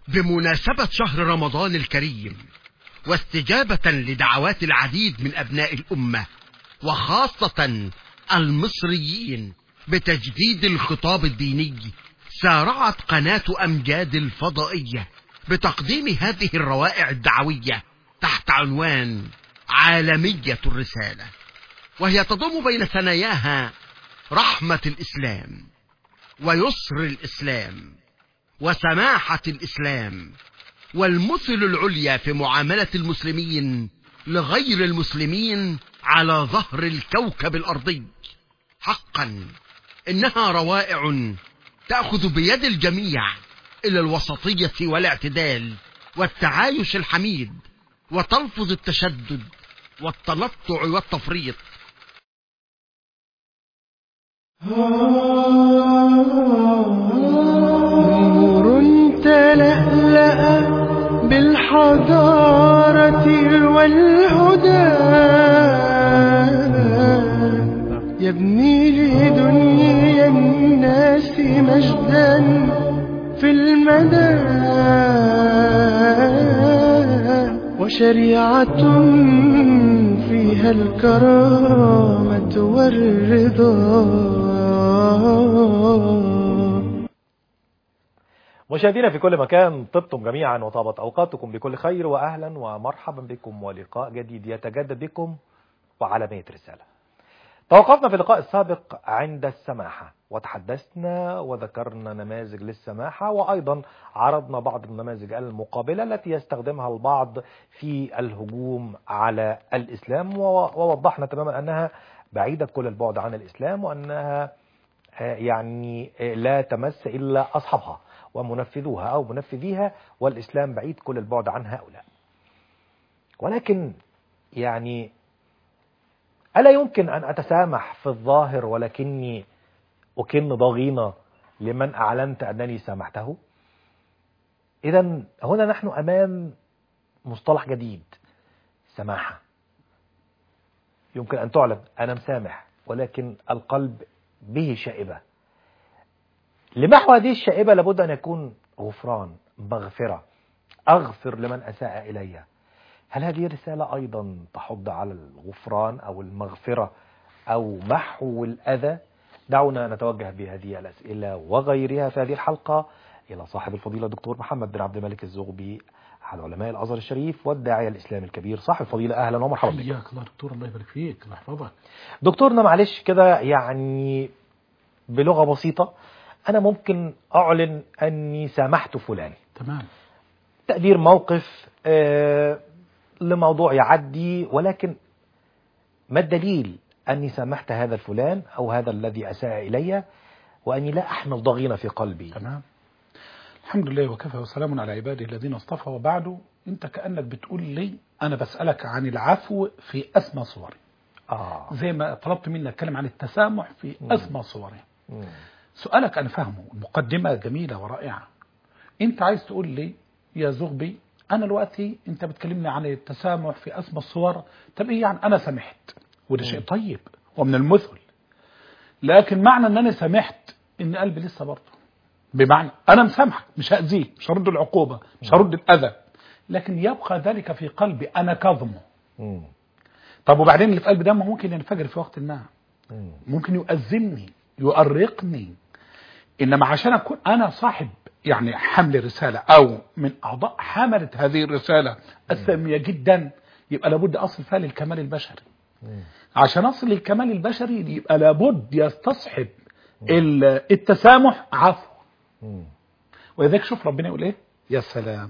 بمناسبة شهر رمضان الكريم واستجابة لدعوات العديد من أبناء الأمة وخاصة المصريين بتجديد الخطاب الديني سارعت قناة أمجاد الفضائية بتقديم هذه الروائع الدعوية تحت عنوان عالمية الرسالة وهي تضم بين ثناياها رحمة الإسلام ويسر الإسلام وسماحة الإسلام والمثل العليا في معاملة المسلمين لغير المسلمين على ظهر الكوكب الأرضي حقا إنها روائع تأخذ بيد الجميع إلى الوسطية والاعتدال والتعايش الحميد وتلفظ التشدد والتنطع والتفريط نور تلألأ بالحضارة والهدى يبني لدنيا الناس مجدا في المدى وشريعة فيها الكرامة والرضا مشاهدينا في كل مكان طبتم جميعا وطابت أوقاتكم بكل خير وأهلا ومرحبا بكم ولقاء جديد يتجدد بكم وعالمية رسالة توقفنا في اللقاء السابق عند السماحة وتحدثنا وذكرنا نماذج للسماحة وأيضا عرضنا بعض النماذج المقابلة التي يستخدمها البعض في الهجوم على الإسلام ووضحنا تماما أنها بعيدة كل البعد عن الإسلام وأنها يعني لا تمس إلا أصحابها ومنفذوها أو منفذيها والإسلام بعيد كل البعد عن هؤلاء ولكن يعني ألا يمكن أن أتسامح في الظاهر ولكني أكن ضغينة لمن أعلنت أنني سامحته إذا هنا نحن أمام مصطلح جديد سماحة يمكن أن تعلم أنا مسامح ولكن القلب به شائبة لمحو هذه الشائبة لابد أن يكون غفران مغفرة أغفر لمن أساء إلي هل هذه رسالة أيضا تحض على الغفران أو المغفرة أو محو الأذى دعونا نتوجه بهذه الأسئلة وغيرها في هذه الحلقة إلى صاحب الفضيلة دكتور محمد بن عبد الملك الزغبي أحد علماء الأزهر الشريف والداعية الإسلامي الكبير صاحب الفضيلة أهلا ومرحبا بك حياك الله دكتور الله يبارك فيك الله يحفظك دكتورنا معلش كده يعني بلغة بسيطة أنا ممكن أعلن أني سامحت فلان تمام تقدير موقف آه لموضوع يعدي ولكن ما الدليل أني سامحت هذا الفلان أو هذا الذي أساء إلي وأني لا أحمل ضغينة في قلبي تمام الحمد لله وكفى وسلام على عباده الذين اصطفى وبعده انت كأنك بتقول لي انا بسألك عن العفو في اسمى صوره آه. زي ما طلبت مني اتكلم عن التسامح في مم. اسمى صوره مم. سؤالك انا فاهمه مقدمة جميلة ورائعة انت عايز تقول لي يا زغبي انا دلوقتي انت بتكلمني عن التسامح في اسمى الصور طب ايه يعني انا سامحت وده شيء طيب ومن المثل لكن معنى ان انا سامحت ان قلبي لسه برضه بمعنى انا مسامحك مش هاذيك مش هرد العقوبه مش هرد الاذى لكن يبقى ذلك في قلبي انا كظمه مم. طب وبعدين اللي في قلبي ده ما ممكن ينفجر في وقت ما مم. ممكن يؤذني يؤرقني انما عشان اكون انا صاحب يعني حمل رساله او من اعضاء حمله هذه الرساله الساميه جدا يبقى لابد اصل فيها للكمال البشري مم. عشان اصل للكمال البشري يبقى لابد يستصحب ال- التسامح عفو مم. ولذلك شوف ربنا يقول ايه يا سلام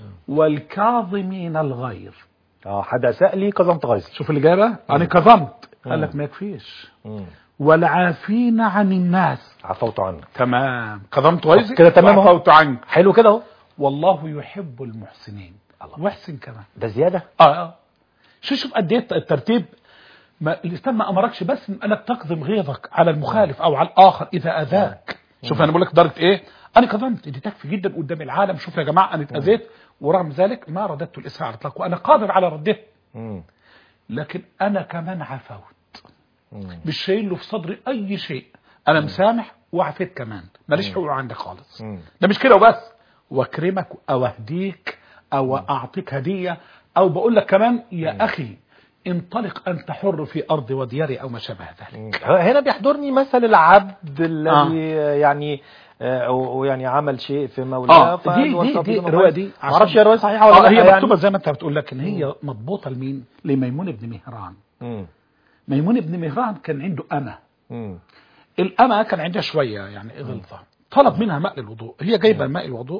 والكاظمين الغيظ اه حد أساء لي كظمت غيظ شوف اللي جاي بقى انا كظمت قال لك ما يكفيش مم. والعافين عن الناس عفوت عنك تمام كظمت غيظك كده تمام أهو. وعفوت عنك حلو كده اهو والله يحب المحسنين الله. واحسن كمان ده زيادة اه اه شو شوف قد ايه الترتيب ما الاسلام ما امركش بس من انك تقدم غيظك على المخالف او على الاخر اذا اذاك شوف انا بقول لك درجه ايه انا كظمت دي تكفي جدا قدام العالم شوف يا جماعه انا اتاذيت ورغم ذلك ما رددت الاساءه على الاطلاق وانا قادر على رده مم. لكن انا كمان عفوت مم. مش شايل له في صدري اي شيء انا مسامح وعفيت كمان ماليش حقوق عندك خالص مم. ده مش كده وبس واكرمك او اهديك او اعطيك هديه او بقول لك كمان يا اخي انطلق انت حر في ارض ودياري او ما شابه ذلك هنا بيحضرني مثل العبد الذي يعني آه، ويعني عمل شيء في مولاه اه فقال دي دي والصبي دي بن الروايه قيس. دي ما اعرفش هي روايه صحيحه ولا آه لا هي يعني. مكتوبه زي ما انت بتقول لكن هي مضبوطه لمين؟ لميمون بن مهران مم. ميمون بن مهران كان عنده أمة مم. الأمة كان عندها شوية يعني غلطة طلب منها ماء للوضوء هي جايبة ماء الوضوء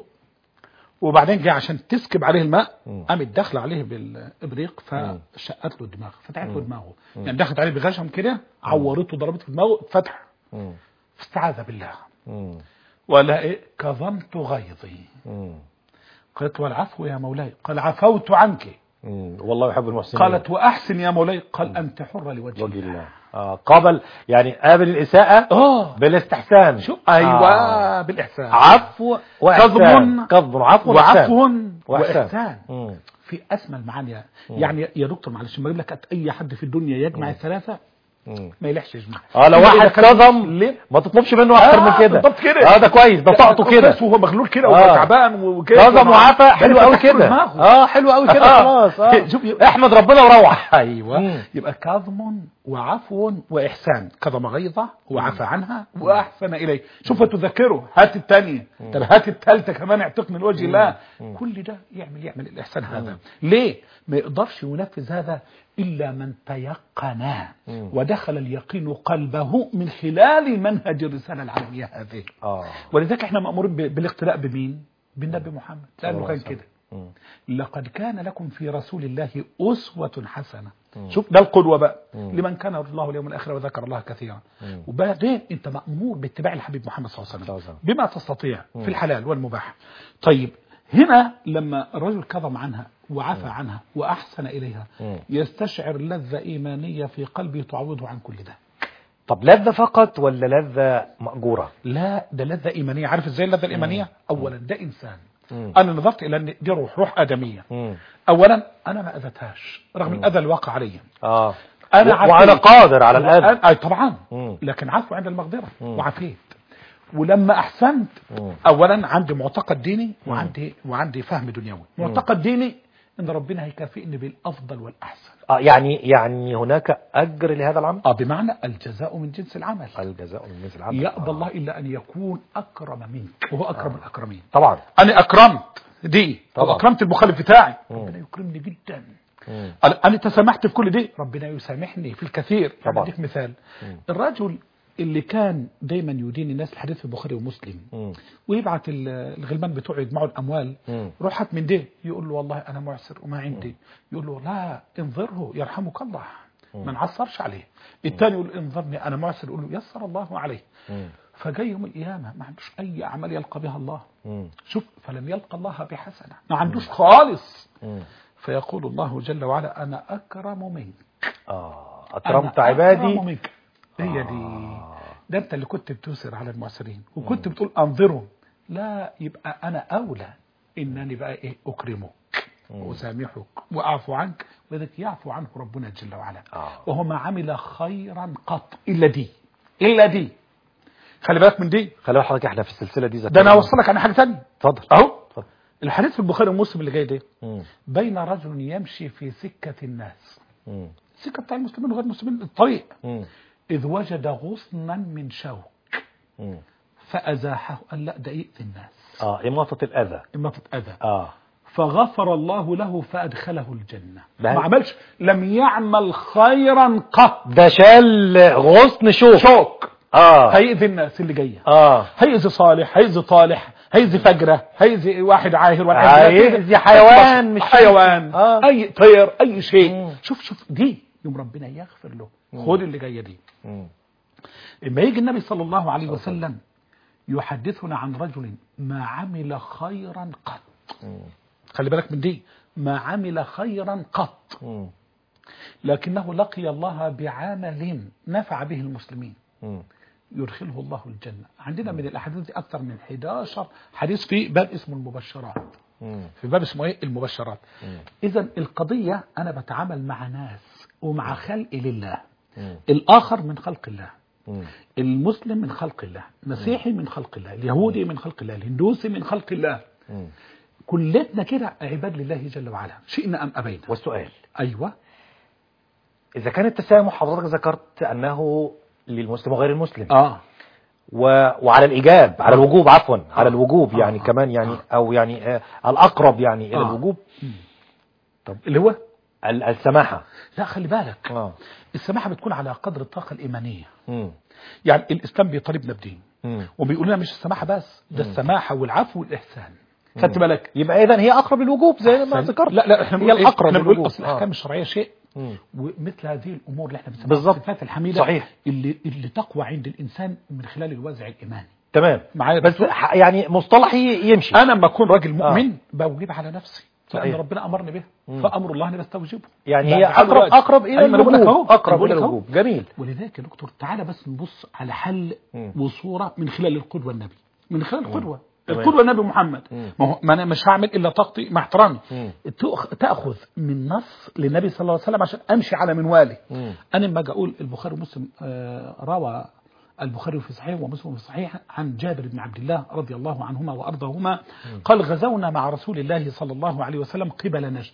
وبعدين جه عشان تسكب عليه الماء مم. قامت داخله عليه بالابريق فشقت له الدماغ فتحت له دماغه يعني دخلت عليه بغشم كده عورته ضربته في دماغه فتح مم. فاستعاذ بالله مم. ولا إيه كظمت غيظي مم. قالت والعفو يا مولاي قال عفوت عنك مم. والله يحب المحسنين قالت وأحسن يا مولاي قال أنت حرة لوجه وجه الله آه. قابل يعني قابل الإساءة آه بالاستحسان شو أيوة آه. بالإحسان عفو وإحسان كظم كظم عفو وإحسان وعفو وإحسان. وإحسان مم. في أسمى المعاني يعني يا دكتور معلش ما أجيب لك أي حد في الدنيا يجمع الثلاثة مم. ما يلحش يجمع اه لو إلا إذا واحد كان- كظم ليه؟ ما تطلبش منه اكتر من آه، كده بالضبط كده. اه ده كويس ده طاقته كده بس وهو مغلول كده آه. وتعبان وكده كظم وعفى حلو قوي فتح له كده دماغه. اه حلو قوي كده آه. خلاص اه شوف احمد ربنا وروح ايوه مم. يبقى كظم وعفو واحسان كظم غيظه وعفى عنها واحسن اليه شوف تذكره هات الثانيه طب هات الثالثه كمان اعتقني لوجه الله كل ده يعمل يعمل الاحسان هذا ليه ما يقدرش ينفذ هذا الا من تيقن ودخل اليقين قلبه من خلال منهج الرساله العالميه هذه اه ولذلك احنا مامورين ب- بالاقتداء بمين بالنبي محمد لانه الله كان عليه كده مم. لقد كان لكم في رسول الله أسوة حسنة شوف ده القدوة بقى لمن كان يرجو الله اليوم الآخر وذكر الله كثيرا وبعدين أنت مأمور باتباع الحبيب محمد صلى الله عليه صلى الله عليه وسلم بما تستطيع في الحلال والمباح طيب هنا لما الرجل كظم عنها وعفى عنها وأحسن إليها مم. يستشعر لذة إيمانية في قلبه تعوضه عن كل ده طب لذة فقط ولا لذة مأجورة لا ده لذة إيمانية عارف إزاي اللذة الإيمانية أولا ده إنسان مم. أنا نظرت إلى أن دي روح روح آدمية مم. اولا انا ما اذتهاش رغم الاذى اللي وقع علي اه انا و- وأنا عفيت. قادر على الأذى. وأنا- اي طبعا مم. لكن عفو عند المقدره مم. وعفيت ولما احسنت مم. اولا عندي معتقد ديني وعندي وعندي فهم دنيوي معتقد ديني ان ربنا هيكافئني بالافضل والاحسن آه يعني يعني هناك أجر لهذا العمل اه بمعنى الجزاء من جنس العمل الجزاء من جنس العمل يأبى آه. الله الا ان يكون اكرم منك وهو اكرم الاكرمين طبعا انا اكرمت دي طبعا. او اكرمت المخالف بتاعي ربنا يكرمني جدا مم. أنا- انا تسامحت في كل دي ربنا يسامحني في الكثير طبعا. طبعا اديك مثال الرجل اللي كان دايما يدين الناس الحديث في البخاري ومسلم مم. ويبعت ال- الغلمان بتوعه يجمعوا الاموال مم. روح هات من ده يقول له والله انا معسر وما عندي يقول له لا انظره يرحمك الله ما نعصرش عليه الثاني يقول انظرني انا معسر يقول له يسر الله عليه مم. فجاي يوم القيامه ما عندوش اي اعمال يلقى بها الله مم. شوف فلم يلقى الله بحسنه ما عندوش خالص مم. فيقول الله جل وعلا انا اكرم منك اه أنا أكرمت أكرم عبادي منك هي دي ده انت اللي كنت بتوسر على المعسرين وكنت بتقول انظرهم لا يبقى انا اولى انني بقى ايه اكرمك واسامحك واعفو عنك وذلك يعفو عنه ربنا جل وعلا آه. وهو ما عمل خيرا قط الا دي الا دي خلي بالك من دي خلي بالك حضرتك احنا في السلسلة دي ده انا هوصلك عن حاجه ثانيه اتفضل اهو اتفضل. الحديث في البخاري ومسلم اللي جاي ده مم. بين رجل يمشي في سكه الناس مم. السكه بتاع المسلمين وغير المسلمين الطريق مم. إذ وجد غصنا من شوك مم. فأزاحه قال لا ده يأذي الناس اه إماطة الأذى إما تتأذى اه فغفر الله له فأدخله الجنة ده- ما عملش لم يعمل خيرا قط ده شال غصن شوك شوك اه هيأذي الناس اللي جاية اه هيأذي صالح هيأذي طالح هيأذي فجرة هيأذي واحد عاهر واحد هيأذي حيوان مش حيوان آه. أي طير أي شيء مم. شوف شوف دي يوم ربنا يغفر له خد اللي جاية دي مم. اما يجي النبي صلى الله عليه وسلم يحدثنا عن رجل ما عمل خيرا قط مم. خلي بالك من دي ما عمل خيرا قط مم. لكنه لقي الله بعمل نفع به المسلمين مم. يدخله الله الجنة عندنا من الأحاديث دي أكثر من 11 حديث في باب اسمه المبشرات مم. في باب اسمه ايه المبشرات مم. إذا القضية أنا بتعامل مع ناس ومع خلق لله مم. الآخر من خلق الله مم. المسلم من خلق الله المسيحي من خلق الله اليهودي من خلق الله الهندوسي من خلق الله مم. كلتنا كده عباد لله جل وعلا شئنا ام ابينا والسؤال ايوه إذا كان التسامح حضرتك ذكرت أنه للمسلم وغير المسلم اه و... وعلى الإيجاب على الوجوب عفوا على الوجوب آه. يعني آه. كمان يعني آه. أو يعني آه الأقرب يعني إلى آه. الوجوب طب اللي هو ال- السماحة لا خلي بالك اه السماحه بتكون على قدر الطاقه الايمانيه مم. يعني الاسلام بيطالبنا بدين مم. وبيقول لنا مش السماحه بس ده السماحه والعفو والاحسان خدت بالك يبقى إذا هي أقرب للوجوب زي ما أحسن. ذكرت لا لا احنا هي بنقول إيه؟ الأقرب احنا بنقول للوجوب اصل الاحكام آه. الشرعيه شيء مم. ومثل هذه الامور اللي احنا بنسميها بالظبط. الصفات الحميده صحيح. اللي اللي تقوى عند الانسان من خلال الوازع الايماني تمام معايا بس دكتور؟ ح- يعني مصطلحي يمشي انا لما اكون راجل مؤمن بوجب على نفسي لان صحيح. ربنا امرني به مم. فامر الله انا بستوجبه يعني ده هي بحال أقرب الواجب. أقرب إلى أيوة، ما أنا بقول لك الوجوب أهو. أقرب بقول إلى لك أهو. الوجوب جميل ولذلك يا دكتور تعالى بس نبص على حل مم. وصوره من خلال القدوه النبي من خلال القدوه تمام. القدوه النبي محمد مم. ما هو ما انا مش هعمل الا طاقتي مع احترامي مم. تأخ- تاخذ من نص للنبي صلى الله عليه وسلم عشان امشي على منوالي مم. انا لما اجي اقول البخاري ومسلم آه، روى البخاري في صحيح ومسلم في صحيح عن جابر بن عبد الله رضي الله عنهما وارضاهما قال غزونا مع رسول الله صلى الله عليه وسلم قبل نجد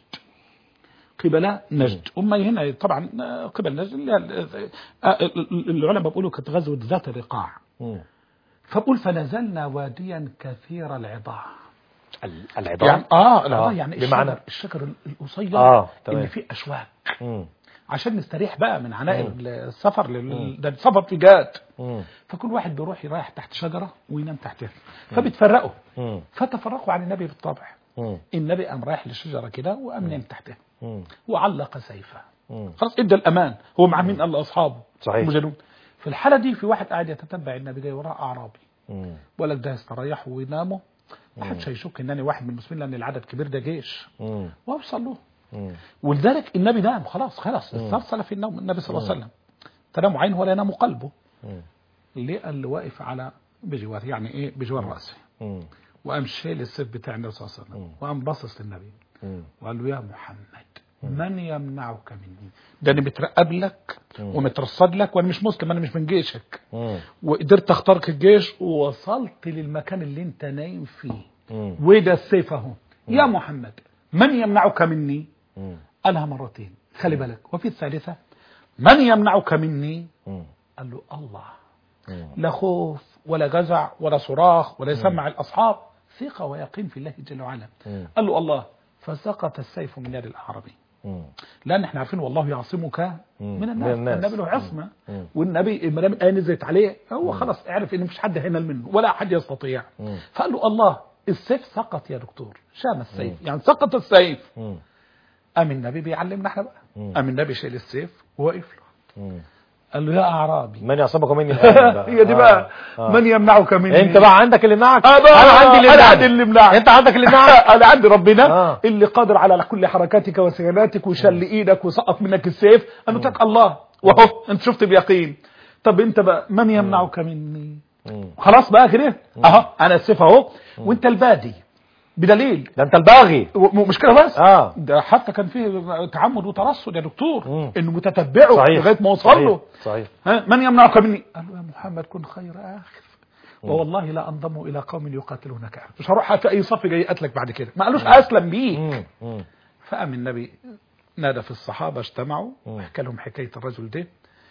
قبل نجد أما هنا طبعا آه، قبل نجد اللي هي ال- آه، العلماء بيقولوا كانت غزوة ذات الرقاع مم. فبقول فنزلنا واديا كثير العضاء ال- العظام يعني اه العضاء آه، يعني بمعنى الشجر, الشجر القصير آه، تمام. اللي فيه اشواك مم. عشان نستريح بقى من عناء مم. السفر لل... ده السفر في جاد مم. فكل واحد بيروح يريح تحت شجره وينام تحتها فبيتفرقوا مم. فتفرقوا عن النبي بالطبع مم. النبي قام رايح للشجره كده وقام نام تحتها مم. وعلق سيفه مم. خلاص ادى الامان هو مع مين قال لاصحابه صحيح. مجنون في الحاله دي في واحد قاعد يتتبع النبي جاي وراه اعرابي مم. ولا ده يستريحوا ويناموا ما حدش هيشك ان انا واحد من المسلمين لان العدد كبير ده جيش مم. واوصل له مم. ولذلك النبي نام خلاص خلاص استرسل في النوم النبي صلى الله عليه وسلم تنام عينه ولا ينام قلبه مم. ليه قال اللي واقف على بجوار يعني ايه بجوار راسه مم. وقام شايل السيف بتاع النبي صلى الله عليه وسلم وقام باصص للنبي مم. وقال له يا محمد من يمنعك مني ده انا مترقب لك ومترصد لك وانا مش مسلم انا مش من جيشك مم. وقدرت اخترق الجيش ووصلت للمكان اللي انت نايم فيه مم. وده السيف اهو يا محمد من يمنعك مني مم. قالها مرتين خلي بالك وفي الثالثة من يمنعك مني مم. قال له الله مم. لا خوف ولا جزع ولا صراخ ولا يسمع الأصحاب ثقة ويقين في الله جل وعلا مم. قال له الله فسقط السيف من يد الأعرابي مم. لأن احنا عارفين والله يعصمك مم. من الناس, من الناس. النبي له عصمة مم. والنبي ما دام الآية نزلت عليه هو خلاص عرف إن مفيش حد هينال منه ولا حد يستطيع مم. فقال له الله السيف سقط يا دكتور شام السيف يعني سقط السيف مم. قام النبي بيعلمنا احنا بقى مم. قام النبي شايل السيف ووقف له مم. قال له يا اعرابي من يعصمك مني الآن بقى. هي دي بقى آه. من يمنعك مني انت بقى عندك اللي يمنعك انا انا عندي اللي انا يمنعك عندي اللي يمنعك انت عندك اللي يمنعك انا عندي ربنا آه. اللي قادر على كل حركاتك وسكناتك وشل ايدك وسقط منك السيف انا قلت لك الله وهو انت شفت بيقين طب انت بقى من يمنعك مني مم. خلاص بقى كده اهو انا السيف اهو وانت البادي بدليل ده انت الباغي و- مش كده بس اه ده حتى كان فيه تعمد وترصد يا دكتور مم. انه متتبعه صحيح لغايه ما وصل صحيح. له صحيح ها من يمنعك مني قال له يا محمد كن خير اخذ ووالله لا انضم الى قوم يقاتلونك مش هروح في اي صف جاي قتلك بعد كده ما قالوش اسلم بيك مم. مم. فقام النبي نادى في الصحابه اجتمعوا مم. وحكى لهم حكايه الرجل ده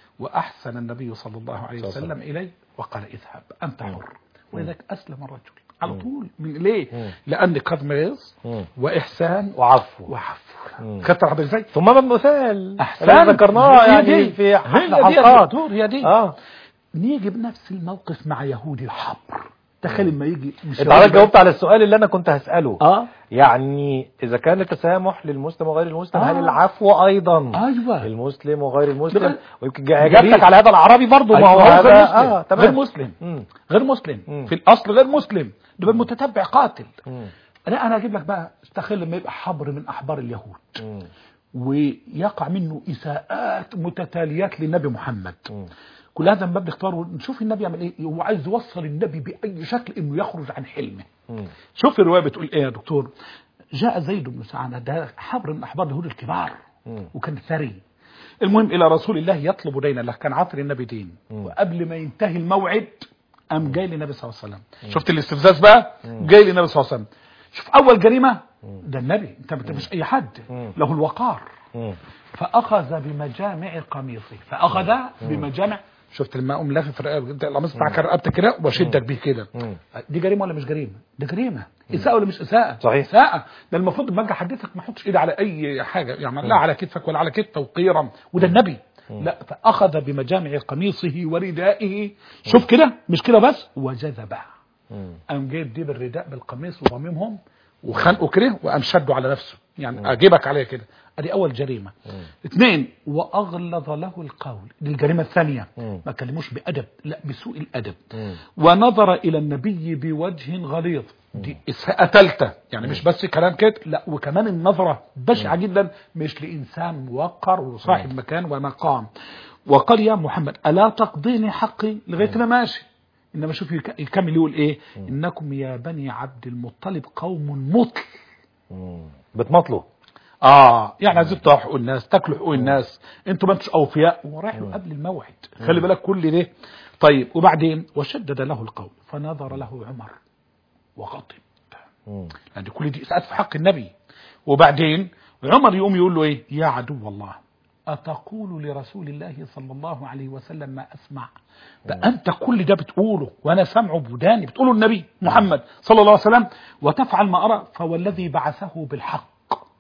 واحسن النبي صلى الله عليه صلى الله عليه وسلم اليه وقال اذهب انت حر ولذلك اسلم الرجل على طول من ليه؟ مم. لان كظميز مم. واحسان وعفو وعفو مم. خدت حضرتك ازاي؟ ثم من مثال احسن اللي ذكرناه هي يعني دي. في هي حلقة دي يا حلقات دكتور هي دي اه نيجي بنفس الموقف مع يهودي الحبر تخيل لما يجي مش انت حضرتك جاوبت على السؤال اللي انا كنت هسأله اه يعني اذا كان التسامح للمسلم وغير المسلم هل آه. العفو ايضا ايوه للمسلم وغير المسلم ده- ويمكن جميل. اجابتك على هذا العربي برضه ما هو أيوة، هذا غير مسلم اه تمام غير مسلم مم. غير مسلم مم. في الاصل غير مسلم ده متتبع قاتل مم. لا انا اجيب لك بقى تخيل لما يبقى حبر من احبار اليهود مم. ويقع منه اساءات متتاليات للنبي محمد مم. كل هذا من باب الاختيار ونشوف النبي يعمل ايه هو عايز يوصل النبي باي شكل انه يخرج عن حلمه مم. شوف الروايه بتقول ايه يا دكتور جاء زيد بن سعانة ده حبر من احبار اليهود الكبار مم. وكان ثري المهم الى رسول الله يطلب دينا له كان عطر النبي دين مم. وقبل ما ينتهي الموعد قام جاي للنبي صلى الله عليه وسلم شفت الاستفزاز بقى جاي للنبي صلى الله عليه وسلم شوف اول جريمه ده النبي انت انت مش اي حد مم. له الوقار مم. فاخذ بمجامع قميصه فاخذ بمجامع شفت لما اقوم لافف رقبتك القميص بتاعك على رقبتك كده واشدك بيه كده مم. دي جريمه ولا مش جريمه؟ ده جريمه اساءه ولا مش اساءه؟ صحيح. اساءه ده المفروض لما اجي احدثك ما احطش ايدي على اي حاجه يعني لا على كتفك ولا على كتفه وقيرا وده النبي لا فاخذ بمجامع قميصه وردائه شوف كده مش كده بس وجذبه مم. قام جايب دي بالرداء بالقميص وضممهم وخنقه كده وقام شده على نفسه يعني اجيبك عليه كده ادي اول جريمه اثنين واغلظ له القول دي الجريمه الثانيه مم. ما كلموش بادب لا بسوء الادب مم. ونظر الى النبي بوجه غليظ دي اساءه ثالثه يعني مش بس كلام كده لا وكمان النظره بشعه جدا مش لانسان موقر وصاحب مكان ومقام وقال يا محمد الا تقضيني حقي لغايه ما ماشي انما شوف يك- يكمل يقول ايه انكم يا بني عبد المطلب قوم مطل مم. بتمطلوا اه يعني عايزين تروحوا حقوق الناس تاكلوا حقوق الناس انتوا ما انتوش اوفياء ورايحوا قبل الموعد خلي بالك كل ده طيب وبعدين وشدد له القول فنظر له عمر وغضب مم. يعني كل دي اساءات في حق النبي وبعدين عمر يقوم يقول له ايه يا عدو الله أتقول لرسول الله صلى الله عليه وسلم ما أسمع ده أنت كل ده بتقوله وأنا سامعه بوداني بتقوله النبي محمد صلى الله عليه وسلم وتفعل ما أرى فوالذي بعثه بالحق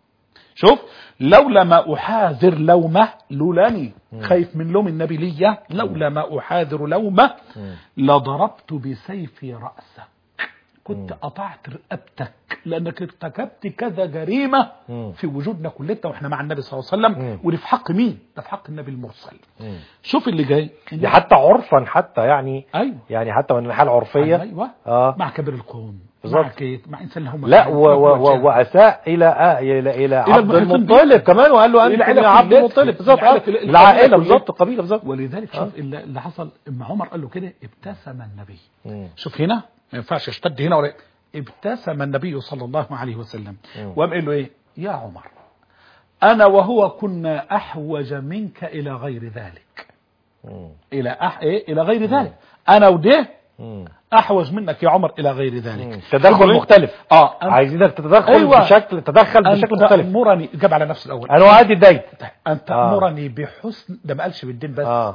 شوف لولا ما أحاذر لومه لولاني خايف من لوم النبي ليا لولا ما أحاذر لومه لضربت بسيفي رأسك كنت قطعت رقبتك لانك ارتكبت كذا جريمه مم. في وجودنا كلنا واحنا مع النبي صلى الله عليه مم. وسلم ودي في حق مين؟ ده في حق النبي المرسل مم. شوف اللي جاي دي حتى عرفا حتى يعني ايوه يعني حتى من الحال عرفيه ايوه اه مع كبير القوم بالظبط. مع كيت مع انسان اللي هم لا و و و واساء الى آه الى الى عبد المحيطين المطلب كمان وقال له انت العيلة يا عبد كلها. المطلب بالظبط العيلة آه. كلها. العائله القبيلة بالظبط القبيله بالظبط ولذلك شوف اللي اللي حصل اما عمر قال له كده ابتسم النبي مم. شوف هنا ما ينفعش يشتد هنا ولا ابتسم النبي صلى الله عليه وسلم مم. وقام قال له ايه يا عمر انا وهو كنا احوج منك الى غير ذلك مم. الى أح... إيه؟ الى غير ذلك انا وده مم. احوج منك يا عمر الى غير مم. ذلك تدخل شوف إيه؟ مختلف اه أنت- عايزينك تتدخل أيوة. بشكل تدخل أن بشكل مختلف تأمرني جاب على نفس الاول انا وعدي الدين ان آه. تأمرني بحسن ده ما قالش بالدين بس اه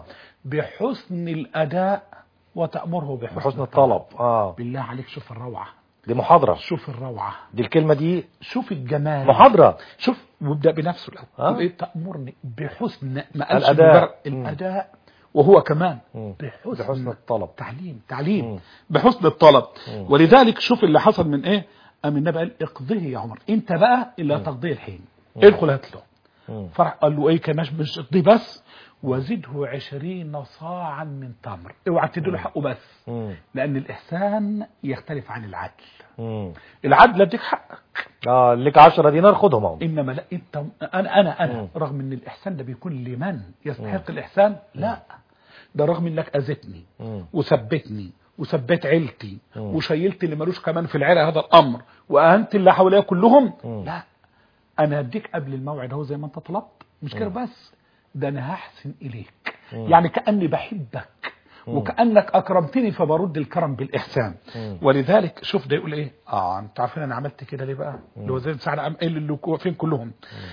بحسن الاداء وتأمره بحسن, بحسن الطلب اه بالله عليك شوف الروعة دي محاضره شوف الروعة دي الكلمه دي شوف الجمال محاضره شوف وابدا بنفسه الاول آه. يقول ايه تأمرني بحسن ما قالش الأداء. مجرد مم. الاداء وهو كمان مم. بحسن, بحسن الطلب تعليم تعليم مم. بحسن الطلب مم. ولذلك شوف اللي حصل من ايه قام النبي قال اقضيه يا عمر انت بقى الا تقضيه الحين ادخل هات له مم. فرح قال له ايه كمان مش اقضيه بس وزده عشرين صاعا من تمر اوعى تديله حقه بس مم. لان الاحسان يختلف عن العدل مم. العدل اديك حقك اه لك 10 دينار خدهم اهو انما لا انت انا انا انا مم. رغم ان الاحسان ده بيكون لمن يستحق الاحسان لا ده رغم انك اذيتني مم. وثبتني وثبت عيلتي مم. وشيلت اللي ملوش كمان في العيله هذا الامر واهنت اللي حواليا كلهم مم. لا انا هديك قبل الموعد اهو زي ما انت طلبت مش كده بس ده انا هحسن اليك مم. يعني كاني بحبك مم. وكانك اكرمتني فبرد الكرم بالاحسان مم. ولذلك شوف ده يقول ايه اه انت عارفين انا عملت كده ليه بقى اللي هو زي سعد قام قايل اللي واقفين كلهم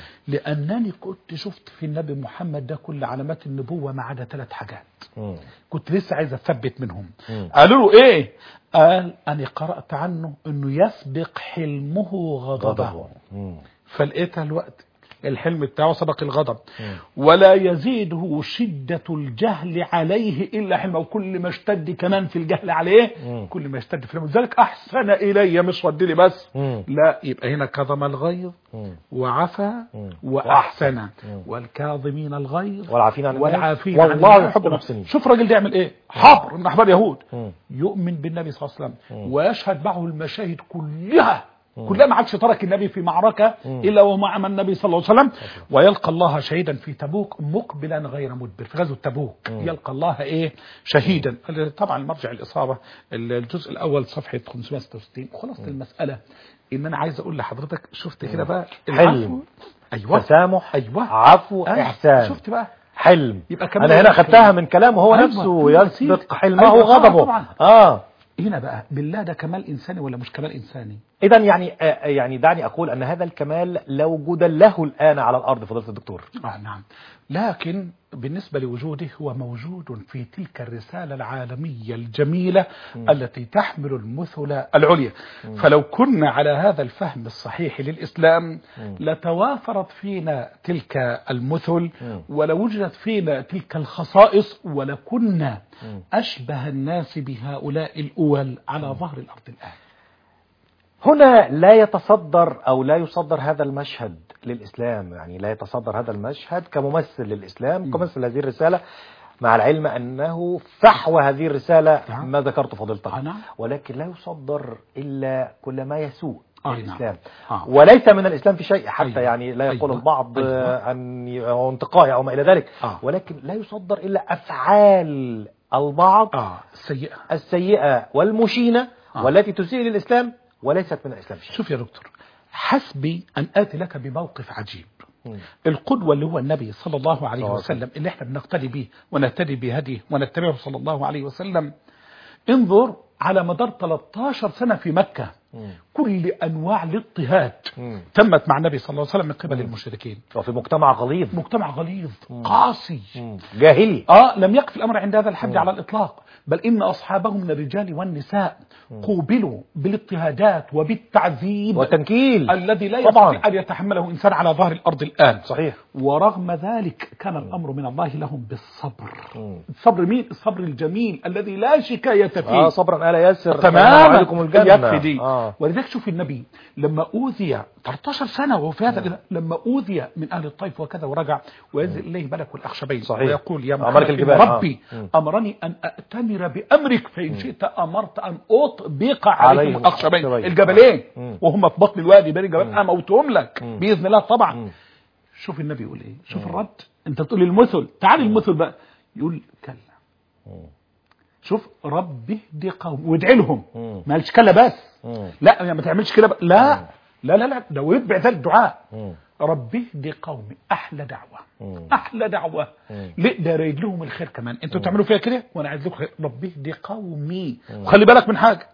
لانني كنت شفت في النبي محمد ده كل علامات النبوه ما عدا ثلاث حاجات مم. كنت لسه عايز اثبت منهم مم. قالوا له ايه قال انا قرات عنه انه يسبق حلمه غضبه غضبه مم. فلقيتها الوقت الحلم بتاعه سبق الغضب مم. ولا يزيده شدة الجهل عليه إلا حلمه وكل ما اشتد كمان في الجهل عليه مم. كل ما اشتد في حلمه لذلك أحسن إلي مش رد لي بس مم. لا يبقى هنا كظم الغيظ مم. وعفى مم. وأحسن مم. والكاظمين الغيظ والعافين عن الناس والعافين عن والله الناس. يحب المحسنين شوف الراجل ده يعمل ايه حبر من احبار يهود مم. يؤمن بالنبي صلى الله عليه وسلم مم. ويشهد معه المشاهد كلها كلها ما عادش ترك النبي في معركة مم. إلا ومع النبي صلى الله عليه وسلم ويلقى الله شهيدا في تبوك مقبلا غير مدبر في غزوة تبوك مم. يلقى الله إيه شهيدا طبعا مرجع الإصابة الجزء الأول صفحة 566 خلاصة المسألة إن أنا عايز أقول لحضرتك شفت كده بقى حلم. العفو. أيوة تسامح أيوة عفو أيوة. احسان شفت بقى حلم يبقى كمان انا هنا الحلم. خدتها من كلامه هو أيوة. نفسه أيوة. يسبق حلمه أيوة. طبعاً. غضبه طبعاً. اه هنا بقى بالله ده كمال إنساني ولا مش كمال إنساني اذا يعني آه، يعني دعني اقول ان هذا الكمال لا وجود له الان على الارض فضيله الدكتور آه نعم لكن بالنسبة لوجوده هو موجود في تلك الرسالة العالمية الجميلة التي تحمل المثل العليا فلو كنا على هذا الفهم الصحيح للإسلام لتوافرت فينا تلك المثل ولوجدت فينا تلك الخصائص ولكنا أشبه الناس بهؤلاء الأول على ظهر الأرض الآن هنا لا يتصدر او لا يصدر هذا المشهد للاسلام يعني لا يتصدر هذا المشهد كممثل للاسلام كممثل هذه الرساله مع العلم انه فحوى هذه الرساله نعم. ما ذكرته فضيلتك آه، نعم. ولكن لا يصدر الا كل ما يسوء آه، الاسلام آه. وليس من الاسلام في شيء حتى أيوة. يعني لا يقول أيوة. البعض أيوة. آه، عن أو انتقائي او ما الى ذلك آه. ولكن لا يصدر الا افعال البعض آه سيئة السيئه والمشينه آه. والتي تسيء للاسلام وليست من الاسلام في شيء شوف يا دكتور حسبي أن آتي لك بموقف عجيب مم. القدوة اللي هو النبي صلى الله عليه صلى الله عليه وسلم اللي احنا بنقتدي به ونهتدي بهديه ونتبعه صلى الله عليه وسلم انظر على مدار 13 سنة في مكة مم. كل أنواع الاضطهاد مم. تمت مع النبي صلى الله عليه وسلم من قبل المشركين وفي مجتمع غليظ مجتمع غليظ قاسي جاهلي آه لم يقف الأمر عند هذا الحد على الإطلاق بل إن أصحابه من الرجال والنساء قوبلوا بالاضطهادات وبالتعذيب وتنكيل الذي لا طبعاً. يستطيع أن يتحمله إنسان على ظهر الأرض الآن صحيح ورغم ذلك كان الأمر من الله لهم بالصبر مم. الصبر مين؟ الصبر الجميل الذي لا شكاية فيه اه صبرا آل ياسر تماما عليكم الجنة يكفي دي آه. ولذلك شوف النبي لما أوذي 13 سنة وهو في هذا لما أوذي من أهل الطيف وكذا ورجع وينزل إليه ملك الأخشبين صحيح. ويقول يا آه، محمد ملك إن الجبال، آه. ربي مم. أمرني أن أأتمر بأمرك فإن شئت أمرت أن أطبق عليهم عليهم الأخشبين الأخشبين. الجبلين مم. وهم في بطن الوادي بين الجبل أموتهم لك مم. بإذن الله طبعا مم. شوف النبي يقول ايه شوف الرد انت تقول المثل تعال المثل بقى يقول كلا شوف رب اهدي قوم وادعي لهم مم. ما قالش كلا بس مم. لا يعني ما تعملش كده بقى. لا لا لا لا ده ويتبع ذلك دعاء مم. رب اهدي قومي احلى دعوه مم. احلى دعوه مم. ليه ده رايد لهم الخير كمان انتوا تعملوا فيها كده وانا عايز لكم خير رب اهدي قومي وخلي بالك من حاجه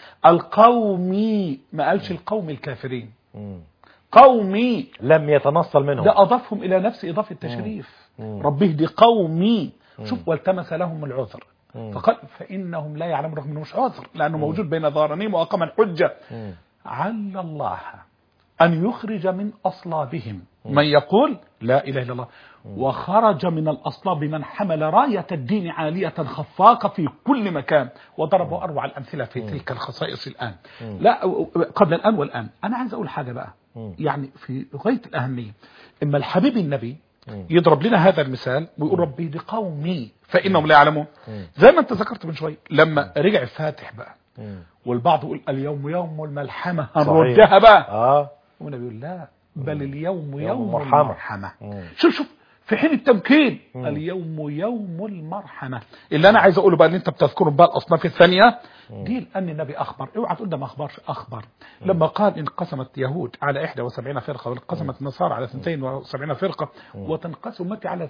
القومي ما قالش القوم الكافرين مم. قومي لم يتنصل منهم ده أضافهم إلى نفس إضافة تشريف مم. رب اهدي قومي شوف والتمس لهم العذر مم. فقال فإنهم لا يعلمون رغم أنه مش عذر لأنه موجود بين ظهرانيهم وأقام الحجة مم. عل الله أن يخرج من أصلابهم من يقول لا إله إلا الله وخرج من الأصلاب من حمل راية الدين عالية خفاقة في كل مكان وضربوا أروع الأمثلة في تلك الخصائص الآن لا قبل الآن والآن أنا عايز أقول حاجة بقى يعني في غاية الأهمية إما الحبيب النبي يضرب لنا هذا المثال ويقول ربي دي قومي فإنهم لا يعلمون زي ما أنت ذكرت من شوية لما رجع الفاتح بقى مم. والبعض يقول اليوم يوم الملحمة صحيح. هنردها بقى اه والنبي يقول لا بل اليوم يوم يوم المرحمة. المرحمة مم. شوف شوف في حين التمكين اليوم يوم المرحمة اللي انا عايز اقوله بقى اللي انت بتذكره بقى الاصناف الثانية دي لان النبي اخبر اوعى تقول ده ما اخبرش اخبر لما قال انقسمت يهود على 71 فرقة وانقسمت النصارى على 72 فرقة وتنقسم امتي على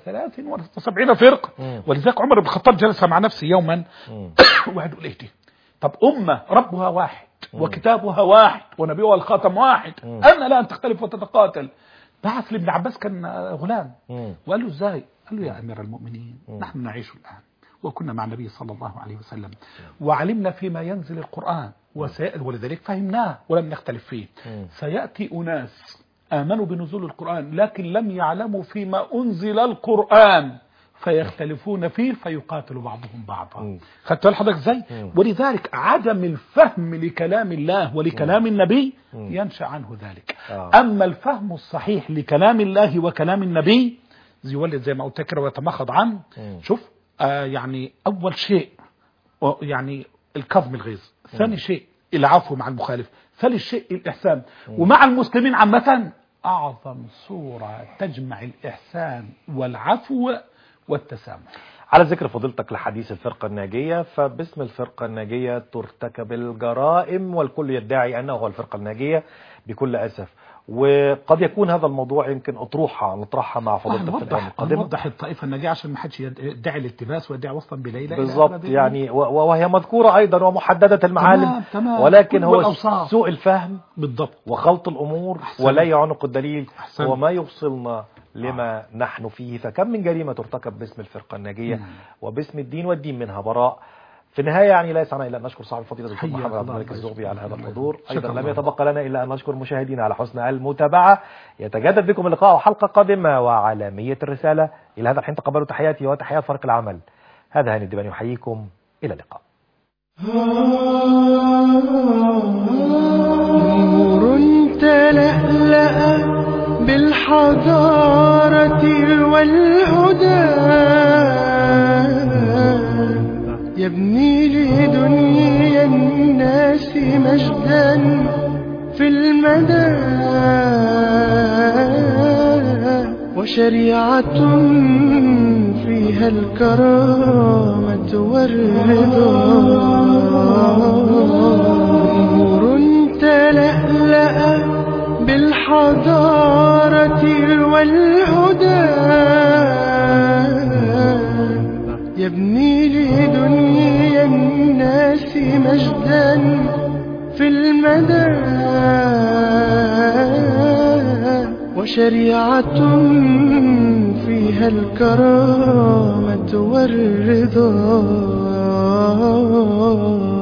73 فرقة ولذلك عمر بن الخطاب جلس مع نفسه يوما وقعد يقول ايه دي طب أمة ربها واحد وكتابها واحد ونبيها الخاتم واحد أنا لا أن تختلف وتتقاتل بعث لابن عباس كان غلام مم. وقال له ازاي قال له يا أمير المؤمنين نحن نعيش الآن وكنا مع النبي صلى الله عليه وسلم وعلمنا فيما ينزل القرآن وسائل ولذلك فهمناه ولم نختلف فيه سيأتي أناس آمنوا بنزول القرآن لكن لم يعلموا فيما أنزل القرآن فيختلفون فيه فيقاتل بعضهم بعضا خدت بالك حضرتك ازاي ولذلك عدم الفهم لكلام الله ولكلام النبي ينشا عنه ذلك آه. اما الفهم الصحيح لكلام الله وكلام النبي يولد زي ما قلت كده ويتمخض عنه شوف آه يعني اول شيء و- يعني الكظم الغيظ ثاني شيء العفو مع المخالف ثالث شيء الإحسان ومع المسلمين عامة أعظم صورة تجمع الإحسان والعفو والتسامح على ذكر فضيلتك لحديث الفرقة الناجية فباسم الفرقة الناجية ترتكب الجرائم والكل يدعي أنه هو الفرقة الناجية بكل أسف وقد يكون هذا الموضوع يمكن اطروحه نطرحها مع فضيلتك في الأيام نوضح القادمه نوضح الطائفه الناجيه عشان ما حدش يدعي الالتباس ويدعي وصلا بليلى إلى بالضبط آخره. يعني و- و- وهي مذكوره ايضا ومحدده المعالم تمام، تمام. ولكن كل هو والأوصاف. سوء الفهم بالضبط وخلط الامور أحسنت. ولي عنق الدليل أحسنت. هو ما يوصلنا لما نحن فيه فكم من جريمه ترتكب باسم الفرقه الناجيه مم. وباسم الدين والدين منها براء في النهاية يعني لا يسعنا إلا أن نشكر صاحب الفضيلة الدكتور حياك محمد عبد الله الملك الله الزغبي يسلمك. على هذا الله الحضور يسلمك. أيضا شكرا لم الله. يتبقى لنا إلا أن نشكر مشاهدينا على حسن المتابعة يتجدد بكم اللقاء وحلقة قادمة وعالمية الرسالة إلى هذا الحين تقبلوا تحياتي وتحيات فريق العمل هذا هاني الدباني يحييكم إلى اللقاء نور تلألأ بالحضارة والهدى يبني لدنيا الناس مجدا في المدى وشريعة فيها الكرامة والرضا نور تلألأ بالحضارة والهدى يبني لدنيا الناس مجدا في المدى وشريعة فيها الكرامة والرضا